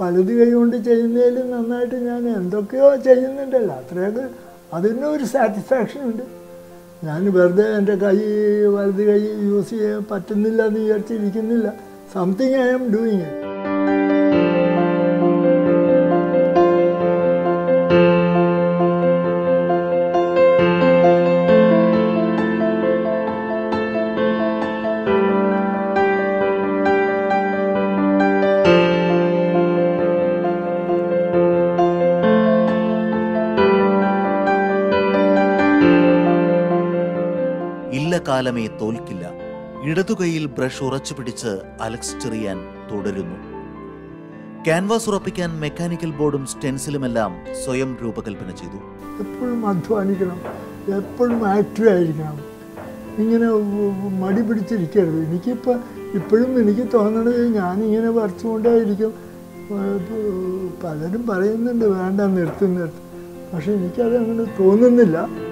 വലത് കൈ കൊണ്ട് ചെയ്യുന്നതിലും നന്നായിട്ട് ഞാൻ എന്തൊക്കെയോ ചെയ്യുന്നുണ്ടല്ലോ അത്രയൊക്കെ അതിന് ഒരു സാറ്റിസ്ഫാക്ഷൻ ഉണ്ട് ഞാൻ വെറുതെ എൻ്റെ കൈ വലത് കൈ യൂസ് ചെയ്യാൻ പറ്റുന്നില്ല എന്ന് വിചാരിച്ചിരിക്കുന്നില്ല something I am doing it ഇല്ല കാലമേ തോൽക്കില്ല ഇടതുകൈയിൽ ബ്രഷ് ഉറച്ചു പിടിച്ച് അലക്സ് ചെറിയാൻ തുടരുന്നു ക്യാൻവാസ് ഉറപ്പിക്കാൻ മെക്കാനിക്കൽ ബോർഡും സ്റ്റെൻസിലുമെല്ലാം സ്വയം രൂപകൽപ്പന ചെയ്തു എപ്പോഴും അധ്വാനിക്കണം എപ്പോഴും ആക്റ്റീവ് ആയിരിക്കണം ഇങ്ങനെ ഉ- മടി പിടിച്ചിരിക്കരുത് എനിക്കിപ്പോൾ ഇപ്പോഴും എനിക്ക് തോന്നണത് ഞാനിങ്ങനെ വരച്ചുകൊണ്ടേയിരിക്കും പലരും പറയുന്നുണ്ട് വേണ്ട നിർത്തി നിർത്തി പക്ഷെ എനിക്കത് അങ്ങനെ തോന്നുന്നില്ല